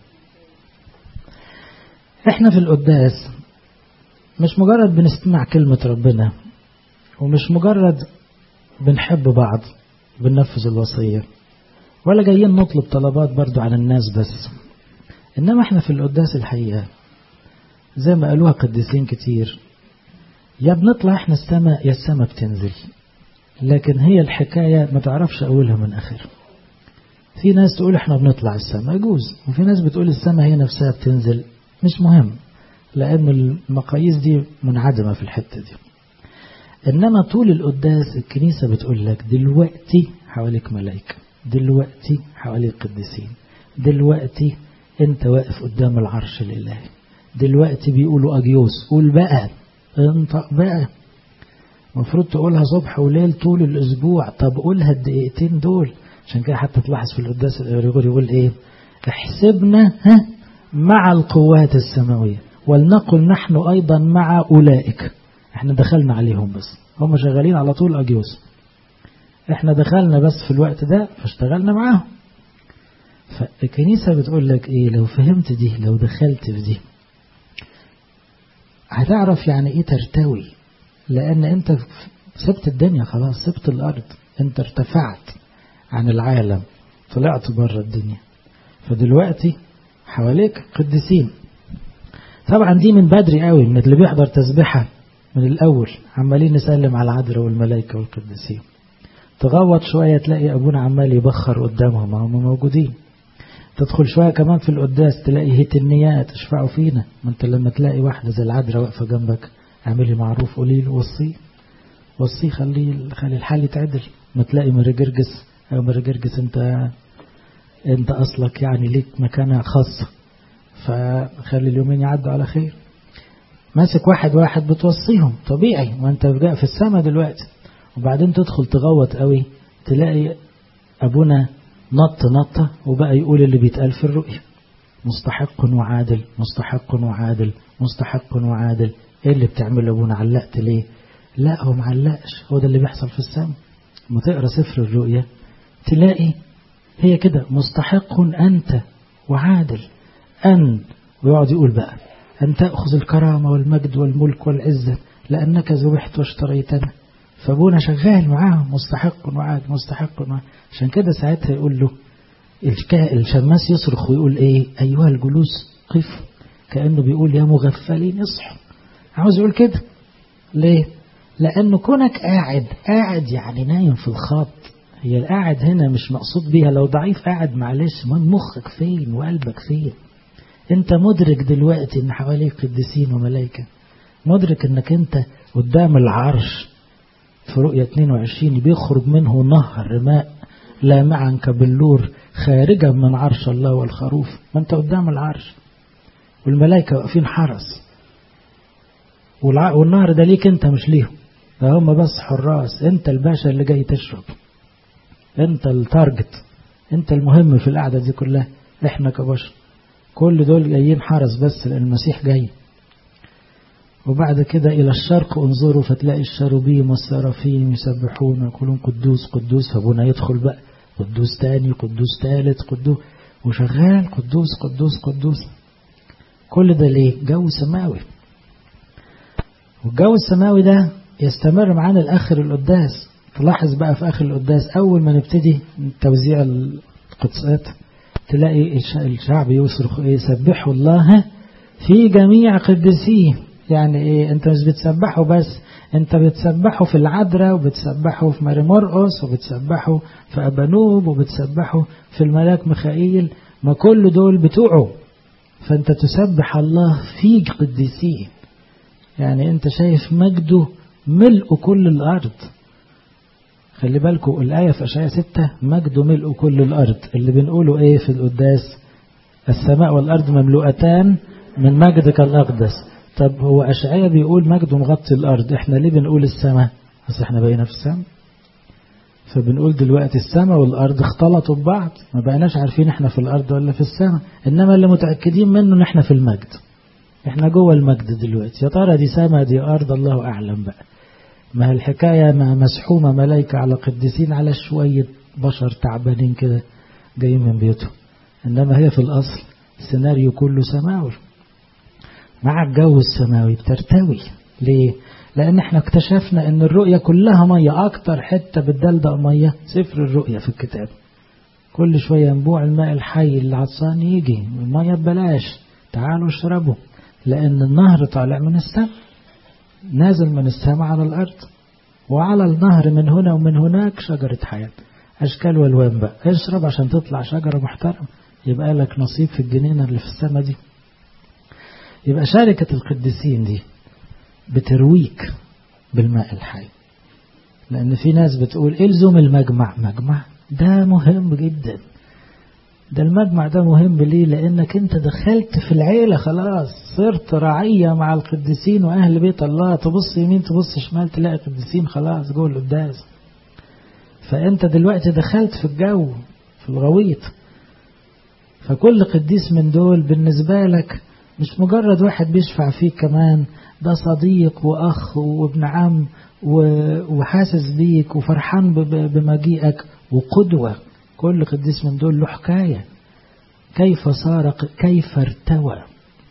احنا في القداس مش مجرد بنستمع كلمة ربنا ومش مجرد بنحب بعض بننفذ الوصية ولا جايين نطلب طلبات برضو عن الناس بس إنما احنا في القداس الحقيقة زي ما قالوها قديسين كتير يا بنطلع احنا السماء يا السماء بتنزل لكن هي الحكاية ما تعرفش أولها من آخرها في ناس تقول احنا بنطلع السماء يجوز وفي ناس بتقول السماء هي نفسها بتنزل مش مهم لأن المقاييس دي منعدمة في الحتة دي إنما طول القداس الكنيسة بتقول لك دلوقتي حواليك ملائكة دلوقتي حواليك قديسين دلوقتي انت واقف قدام العرش الإلهي دلوقتي بيقولوا أجيوس قول بقى انطق بقى المفروض تقولها صبح وليل طول الأسبوع طب قولها الدقيقتين دول عشان كده حتى تلاحظ في القداس الغريغوري يقول ايه احسبنا ها مع القوات السماوية ولنقل نحن أيضا مع أولئك احنا دخلنا عليهم بس هم شغالين على طول أجيوس احنا دخلنا بس في الوقت ده فاشتغلنا معاهم فالكنيسة بتقول لك ايه لو فهمت دي لو دخلت في دي هتعرف يعني ايه ترتوي لان انت سبت الدنيا خلاص سبت الارض انت ارتفعت عن العالم طلعت بره الدنيا فدلوقتي حواليك قديسين طبعا دي من بدري قوي من اللي بيحضر تسبيحة من الأول عمالين نسلم على العذراء والملائكة والقديسين تغوط شوية تلاقي أبونا عمال يبخر قدامهم هم موجودين تدخل شوية كمان في القداس تلاقي هتنيات اشفعوا فينا ما انت لما تلاقي واحدة زي العذراء واقفة جنبك اعملي معروف قولي له وصيه وصيه خليه خلي الحال يتعدل ما تلاقي مرجرجس أو مرجرجس انت انت أصلك يعني ليك مكانة خاصة فخلي اليومين يعدوا على خير ماسك واحد واحد بتوصيهم طبيعي ما انت في السماء دلوقتي وبعدين تدخل تغوط قوي تلاقي أبونا نط نطة وبقى يقول اللي بيتقال في الرؤية مستحق وعادل مستحق وعادل مستحق وعادل ايه اللي بتعمله ابونا علقت ليه لا هو معلقش هو ده اللي بيحصل في السماء ما تقرا سفر الرؤيا تلاقي هي كده مستحق أنت وعادل أن ويقعد يقول بقى أن تأخذ الكرامة والمجد والملك والعزة لأنك ذبحت واشتريتنا فابونا شغال معاهم مستحق وعاد مستحق وعاد عشان كده ساعتها يقول له الشماس يصرخ ويقول ايه ايها الجلوس قف كأنه بيقول يا مغفلين اصحوا عاوز يقول كده ليه لأنه كونك قاعد قاعد يعني نايم في الخط هي القاعد هنا مش مقصود بيها لو ضعيف قاعد معلش من مخك فين وقلبك فين انت مدرك دلوقتي ان حواليك قديسين وملائكة مدرك انك انت قدام العرش في رؤية 22 بيخرج منه نهر ماء لامعا كبلور خارجا من عرش الله والخروف ما انت قدام العرش والملائكة واقفين حرس والنهر ده ليك انت مش ليهم ده هم بس حراس انت الباشا اللي جاي تشرب انت التارجت انت المهم في القعدة دي كلها احنا كبشر كل دول جايين حرس بس لان المسيح جاي وبعد كده إلى الشرق انظروا فتلاقي الشروبيم والسرافيم يسبحون ويقولون قدوس قدوس فابونا يدخل بقى قدوس تاني قدوس تالت قدوس وشغال قدوس قدوس قدوس كل ده ليه جو سماوي والجو السماوي ده يستمر معانا لآخر القداس تلاحظ بقى في آخر القداس أول ما نبتدي توزيع القدسات تلاقي الشعب يصرخ إيه سبحوا الله في جميع قدسيه يعني إيه أنت مش بتسبحه بس أنت بتسبحه في العذراء وبتسبحه في ماري مرقس وبتسبحه في أبانوب وبتسبحه في الملاك ميخائيل ما كل دول بتوعه فأنت تسبح الله في قدسيه يعني أنت شايف مجده ملء كل الأرض خلي بالكم الآية في أشعياء ستة مجده ملء كل الأرض اللي بنقوله إيه في القداس السماء والأرض مملوءتان من مجدك الأقدس طب هو أشعياء بيقول مجده مغطي الأرض إحنا ليه بنقول السماء بس إحنا بقينا في السماء فبنقول دلوقتي السماء والأرض اختلطوا ببعض ما بقيناش عارفين إحنا في الأرض ولا في السماء إنما اللي متأكدين منه إن إحنا في المجد إحنا جوه المجد دلوقتي يا ترى دي سماء دي أرض الله أعلم بقى ما الحكاية ما مسحومة ملايكة على قديسين على شوية بشر تعبانين كده جايين من بيوتهم إنما هي في الأصل السيناريو كله سماوي مع الجو السماوي بترتوي ليه؟ لأن احنا اكتشفنا ان الرؤية كلها مية أكتر حتة بتدلدق مية سفر الرؤية في الكتاب كل شوية ينبوع الماء الحي اللي عطسان يجي المية ببلاش تعالوا اشربوا لأن النهر طالع من السماء نازل من السماء على الأرض وعلى النهر من هنا ومن هناك شجرة حياة أشكال والوان بقى اشرب عشان تطلع شجرة محترمة يبقى لك نصيب في الجنينة اللي في السماء دي يبقى شركة القديسين دي بترويك بالماء الحي لأن في ناس بتقول إلزم المجمع مجمع ده مهم جدا ده المجمع ده مهم ليه لأنك أنت دخلت في العيلة خلاص صرت رعية مع القديسين وأهل بيت الله تبص يمين تبص شمال تلاقي قديسين خلاص جوه القداس فأنت دلوقتي دخلت في الجو في الغويط فكل قديس من دول بالنسبة لك مش مجرد واحد بيشفع فيك كمان ده صديق وأخ وابن عم وحاسس بيك وفرحان بمجيئك وقدوة كل قديس من دول له حكاية كيف صار كيف ارتوى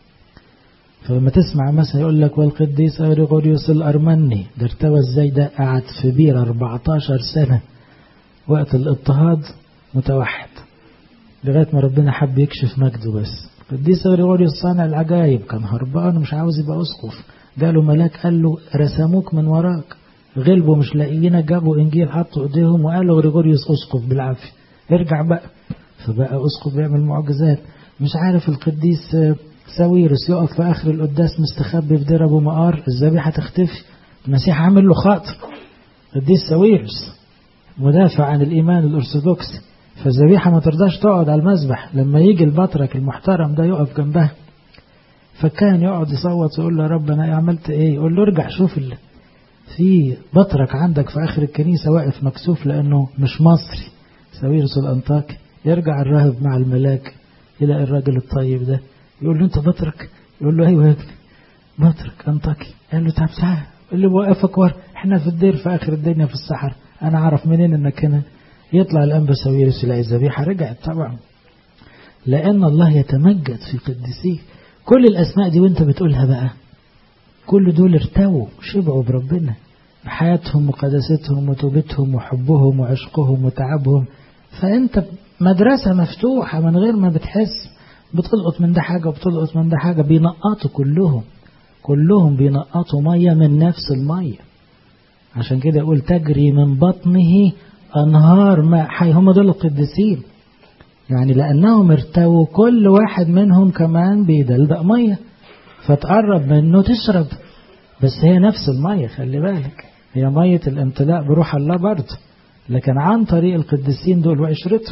فلما تسمع مثلا يقول لك والقديس أريغوريوس الأرمني ده ارتوى ازاي ده قعد في بير 14 سنة وقت الاضطهاد متوحد لغاية ما ربنا حب يكشف مجده بس القديس أريغوريوس صانع العجائب كان هربان ومش عاوز يبقى أسقف جاله ملاك قال له رسموك من وراك غلبوا مش لاقيينك جابوا إنجيل حطوا إيديهم وقالوا غريغوريوس أسقف بالعافية ارجع بقى فبقى أسقف بيعمل معجزات مش عارف القديس ساويرس يقف في آخر القداس مستخبي في دير أبو مقار الذبيحة تختفي المسيح عامل له خاطر القديس ساويرس مدافع عن الإيمان الأرثوذكسي فالذبيحة ما ترضاش تقعد على المذبح لما يجي البطرك المحترم ده يقف جنبها فكان يقعد يصوت ويقول له يا رب أنا عملت إيه يقول له ارجع شوف اللي في بطرك عندك في آخر الكنيسة واقف مكسوف لأنه مش مصري ساويرس الأنطاكي يرجع الراهب مع الملاك يلاقي الراجل الطيب ده يقول له أنت بطرك يقول له أيوه يا ابني بطرك أنطاكي قال له تعب ساعة اللي موقفك ورا احنا في الدير في آخر الدنيا في الصحراء أنا أعرف منين إنك هنا يطلع الأنبا ساويرس يلاقي الذبيحة رجعت طبعا لأن الله يتمجد في قدسيه كل الأسماء دي وانت بتقولها بقى كل دول ارتووا شبعوا بربنا بحياتهم وقداستهم وتوبتهم وحبهم وعشقهم وتعبهم فأنت مدرسة مفتوحة من غير ما بتحس بتلقط من ده حاجة وبتلقط من ده حاجة بينقطوا كلهم كلهم بينقطوا مية من نفس المية عشان كده يقول تجري من بطنه أنهار ماء حي هم دول القديسين يعني لأنهم ارتووا كل واحد منهم كمان بيدلدق مية فتقرب منه تشرب بس هي نفس المية خلي بالك هي مية الامتلاء بروح الله برضه لكن عن طريق القديسين دول وعشرتهم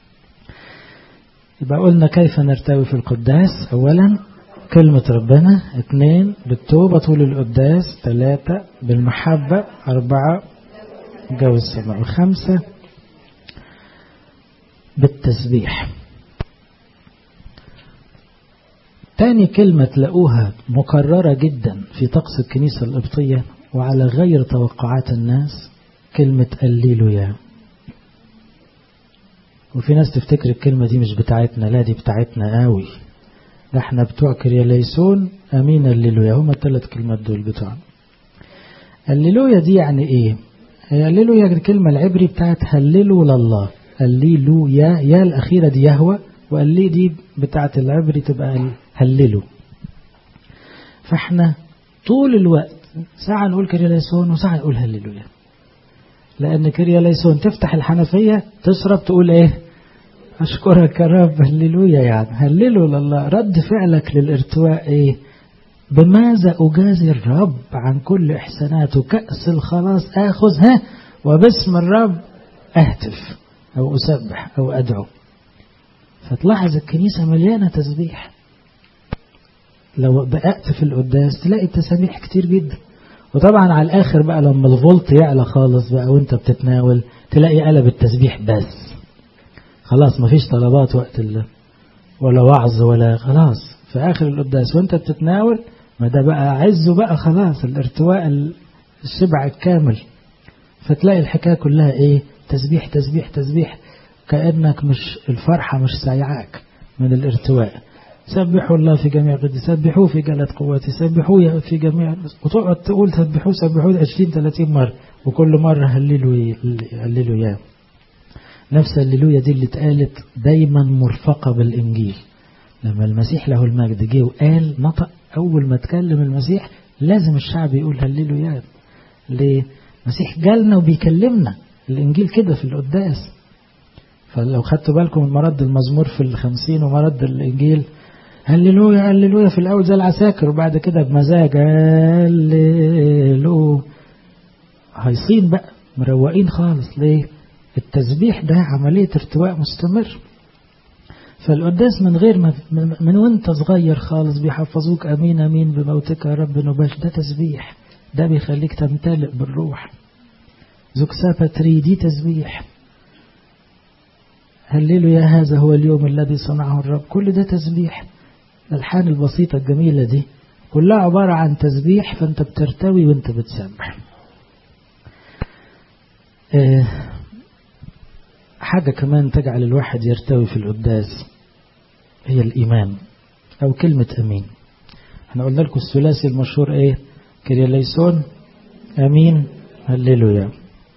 يبقى قلنا كيف نرتوي في القداس أولا كلمة ربنا اثنين بالتوبة طول القداس ثلاثة بالمحبة أربعة جو السماء وخمسة بالتسبيح تاني كلمة تلاقوها مكررة جدا في طقس الكنيسة القبطية وعلى غير توقعات الناس كلمة الليلويا وفي ناس تفتكر الكلمة دي مش بتاعتنا لا دي بتاعتنا قوي ده احنا بتوع كرياليسون امين الليلويا هما الثلاث كلمات دول بتوعنا الليلويا دي يعني ايه هي الليلويا الكلمة العبري بتاعت هللوا لله الليلويا يا الأخيرة دي يهوى واللي دي بتاعت العبري تبقى هللوا فاحنا طول الوقت ساعة نقول كرياليسون وساعة نقول هللويا لأن كرياليسون تفتح الحنفية تشرب تقول ايه أشكرك يا رب هللويا يعني هللوا لله رد فعلك للارتواء إيه بماذا أجازي الرب عن كل إحساناته كأس الخلاص آخذها وباسم الرب أهتف أو أسبح أو أدعو فتلاحظ الكنيسة مليانة تسبيح لو بقأت في القداس تلاقي التسابيح كتير جدا وطبعا على الآخر بقى لما الفولت يعلى خالص بقى وانت بتتناول تلاقي قلب التسبيح بس خلاص مفيش طلبات وقت الله ولا وعظ ولا خلاص في آخر القداس وانت بتتناول ما ده بقى عزه بقى خلاص الارتواء الشبع الكامل فتلاقي الحكاية كلها ايه تسبيح تسبيح تسبيح كأنك مش الفرحة مش سايعاك من الارتواء سبحوا الله في جميع قدس سبحوه في جلد قوتي سبحوه في جميع وتقعد تقول سبحوه سبحوه 20 30 مرة وكل مرة هللوا هللوا ياه نفس الليلويا دي اللي اتقالت دايما مرفقة بالإنجيل لما المسيح له المجد جه وقال نطق أول ما اتكلم المسيح لازم الشعب يقول هللويا ليه؟ المسيح جالنا وبيكلمنا الإنجيل كده في القداس فلو خدتوا بالكم من مرد المزمور في الخمسين ومرد الإنجيل هللويا هللويا في الأول زي العساكر وبعد كده بمزاج هللويا هيصين بقى مروقين خالص ليه؟ التسبيح ده عملية ارتواء مستمر فالقداس من غير ما من وانت صغير خالص بيحفظوك امين امين بموتك يا رب نباش ده تسبيح ده بيخليك تمتلئ بالروح زكسا باتري دي تسبيح هللوا يا هذا هو اليوم الذي صنعه الرب كل ده تسبيح الالحان البسيطة الجميلة دي كلها عبارة عن تسبيح فانت بترتوي وانت بتسبح اه حاجة كمان تجعل الواحد يرتوي في القداس هي الإيمان أو كلمة أمين احنا قلنا لكم الثلاثي المشهور ايه كرياليسون أمين هللويا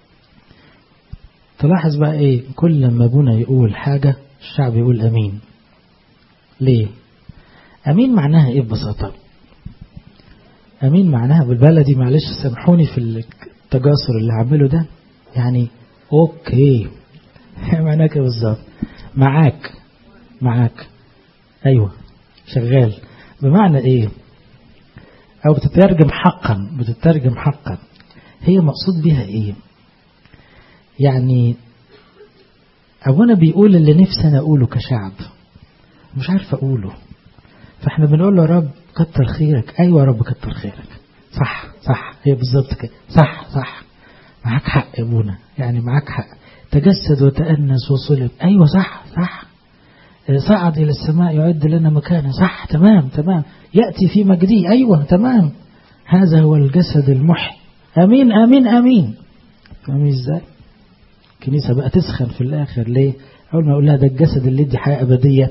تلاحظ بقى ايه كل لما ابونا يقول حاجة الشعب يقول أمين ليه أمين معناها ايه ببساطة أمين معناها بالبلدي معلش سامحوني في التجاسر اللي عمله ده يعني اوكي معناها كده بالظبط معاك معاك ايوه شغال بمعنى ايه او بتترجم حقا بتترجم حقا هي مقصود بها ايه يعني ابونا بيقول اللي نفسي انا اقوله كشعب مش عارف اقوله فاحنا بنقول له يا رب كتر خيرك ايوه يا رب كتر خيرك صح صح هي بالظبط كده صح صح معاك حق يا ابونا يعني معاك حق تجسد وتأنس وصلب أيوة صح صح صعد إلى السماء يعد لنا مكانا صح تمام تمام يأتي في مجده أيوة تمام هذا هو الجسد المحي أمين أمين أمين فاهمين إزاي الكنيسة بقى تسخن في الآخر ليه أول ما أقول لها ده الجسد اللي يدي حياة أبدية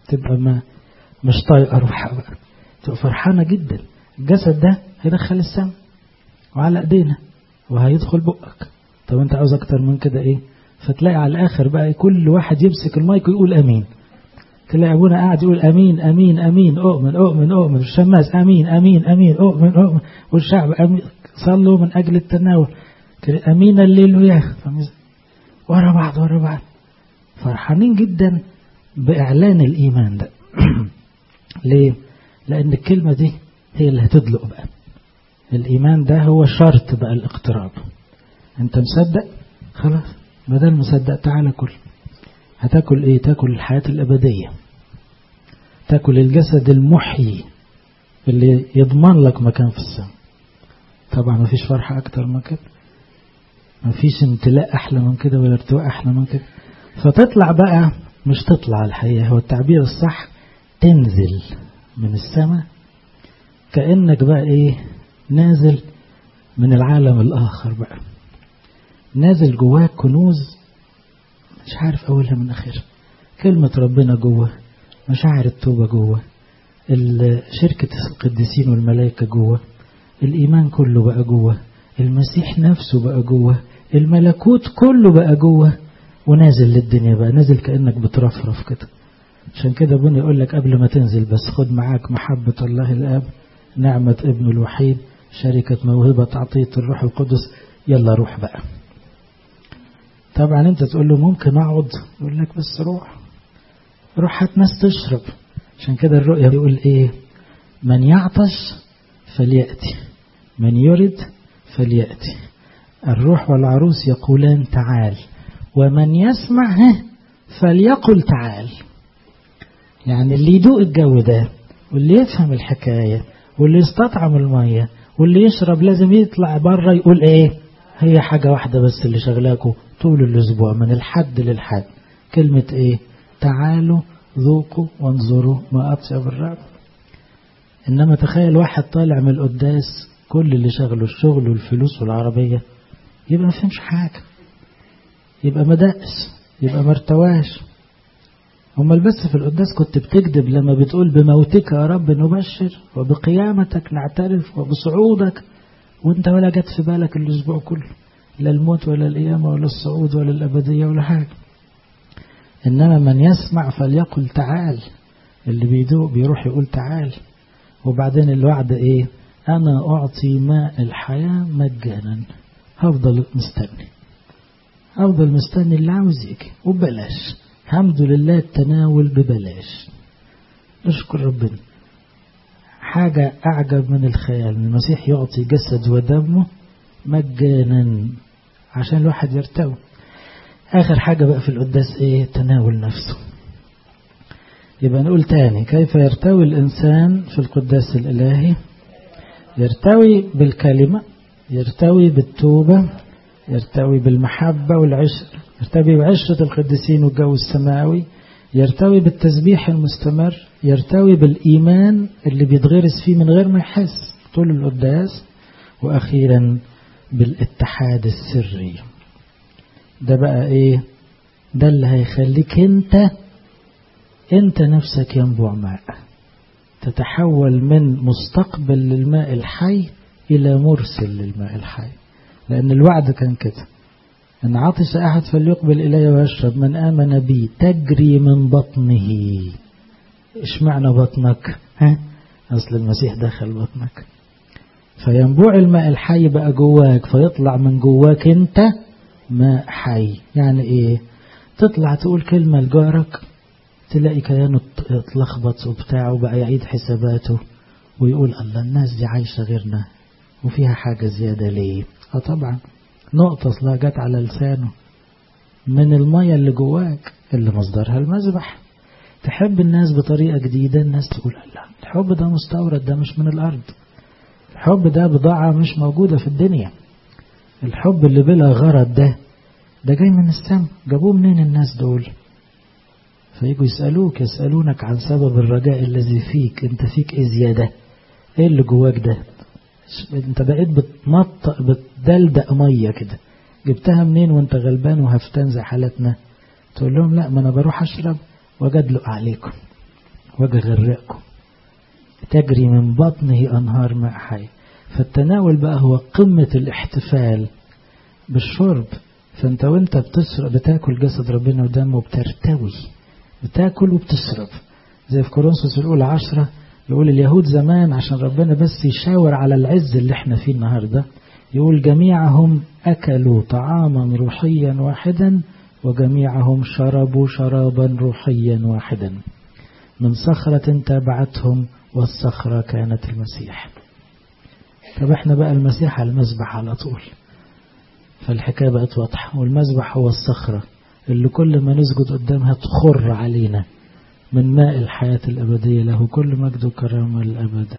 تبقى ما مش طايقة روحها بقى تبقى فرحانة جدا الجسد ده هيدخل السم وعلى ايدينا وهيدخل بقك طب انت عاوز اكتر من كده ايه فتلاقي على الاخر بقى كل واحد يمسك المايك ويقول امين تلاقي ابونا قاعد يقول امين امين امين اؤمن اؤمن اؤمن الشماس امين امين امين اؤمن اؤمن والشعب امين صلوا من اجل التناول امين الليل وياه ورا بعض ورا بعض فرحانين جدا باعلان الايمان ده ليه لان الكلمه دي هي اللي هتدلق بقى الايمان ده هو شرط بقى الاقتراب انت مصدق خلاص بدل مصدق تعالى كل هتاكل ايه تاكل الحياة الابدية تاكل الجسد المحيي اللي يضمن لك مكان في السماء طبعا مفيش فرحة اكتر من كده مفيش امتلاء احلى من كده ولا ارتواء احلى من كده فتطلع بقى مش تطلع الحقيقة هو التعبير الصح تنزل من السماء كأنك بقى ايه نازل من العالم الآخر بقى نازل جواك كنوز مش عارف أولها من آخرها كلمة ربنا جوه مشاعر التوبة جوه شركة القديسين والملائكة جوه الإيمان كله بقى جوه المسيح نفسه بقى جوه الملكوت كله بقى جوه ونازل للدنيا بقى نازل كأنك بترفرف كده عشان كده ابونا يقول لك قبل ما تنزل بس خد معاك محبة الله الآب نعمة ابنه الوحيد شركة موهبة عطية الروح القدس يلا روح بقى طبعا انت تقول له ممكن اقعد يقول لك بس روح روح هات ناس تشرب عشان كده الرؤيا بيقول ايه من يعطش فليأتي من يرد فليأتي الروح والعروس يقولان تعال ومن يسمع فليقل تعال يعني اللي يدوق الجو ده واللي يفهم الحكاية واللي يستطعم المية واللي يشرب لازم يطلع بره يقول ايه هي حاجة واحدة بس اللي شغلاكوا طول الأسبوع من الحد للحد كلمة ايه تعالوا ذوقوا وانظروا ما أطيب الرب إنما تخيل واحد طالع من القداس كل اللي شغله الشغل والفلوس والعربية يبقى ما فهمش حاجة يبقى مدقس يبقى مرتواش امال بس في القداس كنت بتكذب لما بتقول بموتك يا رب نبشر وبقيامتك نعترف وبصعودك وانت ولا جت في بالك الاسبوع كله لا الموت ولا القيامة ولا الصعود ولا الأبدية ولا حاجة إنما من يسمع فليقل تعال اللي بيدوق بيروح يقول تعال وبعدين الوعد إيه أنا أعطي ماء الحياة مجانا هفضل مستني هفضل مستني اللي عاوز يجي وببلاش الحمد لله التناول ببلاش نشكر ربنا حاجة أعجب من الخيال المسيح يعطي جسد ودمه مجانا عشان الواحد يرتوي آخر حاجة بقى في القداس إيه تناول نفسه يبقى نقول تاني كيف يرتوي الإنسان في القداس الإلهي يرتوي بالكلمة يرتوي بالتوبة يرتوي بالمحبة والعشر يرتوي بعشرة القديسين والجو السماوي يرتوي بالتسبيح المستمر يرتوي بالإيمان اللي بيتغرس فيه من غير ما يحس طول القداس وأخيرا بالاتحاد السري ده بقى ايه ده اللي هيخليك انت انت نفسك ينبوع ماء تتحول من مستقبل للماء الحي الى مرسل للماء الحي لان الوعد كان كده ان عطش احد فليقبل الي ويشرب من امن بي تجري من بطنه ايش معنى بطنك ها اصل المسيح دخل بطنك فينبوع الماء الحي بقى جواك فيطلع من جواك انت ماء حي يعني ايه تطلع تقول كلمة لجارك تلاقي كيانه اتلخبط وبتاع وبقى يعيد حساباته ويقول الله الناس دي عايشة غيرنا وفيها حاجة زيادة ليه اه طبعا نقطة اصلها جت على لسانه من المية اللي جواك اللي مصدرها المذبح تحب الناس بطريقة جديدة الناس تقول الله الحب ده مستورد ده مش من الأرض الحب ده بضاعة مش موجودة في الدنيا الحب اللي بلا غرض ده ده جاي من السماء جابوه منين الناس دول فيجوا يسألوك يسألونك عن سبب الرجاء الذي فيك انت فيك ايه زيادة ايه اللي جواك ده انت بقيت بتمطق بتدلدق مية كده جبتها منين وانت غلبان وهفتان زي حالتنا تقول لهم لا ما انا بروح اشرب واجدلق عليكم واجي اغرقكم تجري من بطنه أنهار ماء حي فالتناول بقى هو قمة الاحتفال بالشرب فانت وانت بتشرب بتاكل جسد ربنا ودمه بترتوي بتاكل وبتشرب زي في كورنثوس الأولى عشرة يقول اليهود زمان عشان ربنا بس يشاور على العز اللي احنا فيه النهارده يقول جميعهم أكلوا طعاما روحيا واحدا وجميعهم شربوا شرابا روحيا واحدا من صخرة تابعتهم والصخرة كانت المسيح طب احنا بقى المسيح على المسبح على طول فالحكاية بقت واضحة والمسبح هو الصخرة اللي كل ما نسجد قدامها تخر علينا من ماء الحياة الأبدية له كل مجد وكرامة الأبد